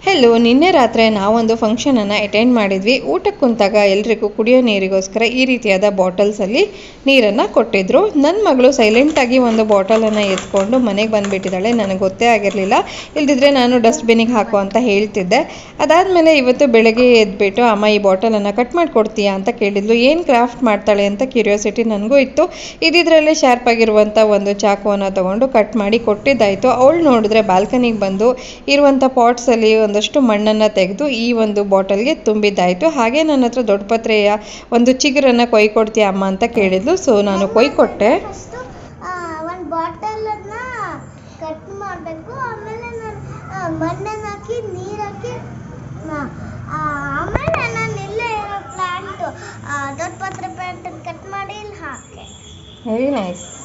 hello ನಿನ್ನೆ ರಾತ್ರಿ ನಾವೊಂದು ಫಂಕ್ಷನನ್ನು ಅಟೆಂಡ್ ಮಾಡಿದ್ವಿ ಊಟಕ್ಕೆ ಕುಂತಾಗ ಎಲ್ರಿಗೂ ಕುಡಿಯೋ ನೀರಿಗೋಸ್ಕರ ಈ ರೀತಿಯಾದ ಬಾಟಲ್ಸಲ್ಲಿ ನೀರನ್ನು ಕೊಟ್ಟಿದ್ರು ನನ್ನ ಮಗಳು ಸೈಲೆಂಟಾಗಿ ಒಂದು ಬಾಟಲನ್ನು ಎತ್ಕೊಂಡು ಮನೆಗೆ ಬಂದುಬಿಟ್ಟಿದ್ದಾಳೆ ನನಗೆ ಗೊತ್ತೇ ಆಗಿರಲಿಲ್ಲ ಇಲ್ದಿದ್ರೆ ನಾನು ಡಸ್ಟ್ಬಿನ್ನಿಗೆ ಹಾಕು ಅಂತ ಹೇಳ್ತಿದ್ದೆ ಅದಾದಮೇಲೆ ಇವತ್ತು ಬೆಳಗ್ಗೆ ಎದ್ಬಿಟ್ಟು ಅಮ್ಮ ಈ ಬಾಟಲನ್ನು ಕಟ್ ಮಾಡಿಕೊಡ್ತೀಯಾ ಅಂತ ಕೇಳಿದ್ಲು ಏನು ಕ್ರಾಫ್ಟ್ ಮಾಡ್ತಾಳೆ ಅಂತ ಕ್ಯೂರಿಯಾಸಿಟಿ ನನಗೂ ಇತ್ತು ಇದಿದ್ರಲ್ಲೇ ಶಾರ್ಪ್ ಆಗಿರುವಂಥ ಒಂದು ಚಾಕುವನ್ನು ತಗೊಂಡು ಕಟ್ ಮಾಡಿ ಕೊಟ್ಟಿದ್ದಾಯಿತು ಅವಳು ನೋಡಿದ್ರೆ ಬಾಲ್ಕನಿಗೆ ಬಂದು ಇರುವಂಥ ಪಾಟ್ಸಲ್ಲಿ ಒಂದಷ್ಟು ಮಣ್ಣನ್ನು ತೆಗೆದು ಈ ಒಂದು ಬಾಟಲ್ಗೆ ತುಂಬಿದ್ದಾಯಿತು ಹಾಗೆ ನನ್ನ ಹತ್ರ ದೊಡ್ಡ ಪತ್ರೆಯ ಒಂದು ಚಿಗುರನ್ನು ಕೊಯ್ಕೊಡ್ತೀಯ ಅಮ್ಮ ಅಂತ ಕೇಳಿದ್ಲು ಸೊ ನಾನು ಕೊಯ್ಕೊಟ್ಟೆ ಫಸ್ಟು ಒಂದು ಬಾಟಲನ್ನ ಕಟ್ ಮಾಡಬೇಕು ಆಮೇಲೆ ನಾನು ಮಣ್ಣನ್ನು ಹಾಕಿ ನೀರು ಹಾಕಿ ಆ, ಆ, ಆಮೇಲೆ ನಾನು ಇಲ್ಲೇ ಇರೋ ಪ್ಲಾಂಟು ದೊಡ್ಡ ಪತ್ರೆ ಪ್ಲಾಂಟ್ ಕಟ್ ಮಾಡಿ ಇಲ್ಲಿ ಹಾಕೆ ವೆರಿ ನೈಸ್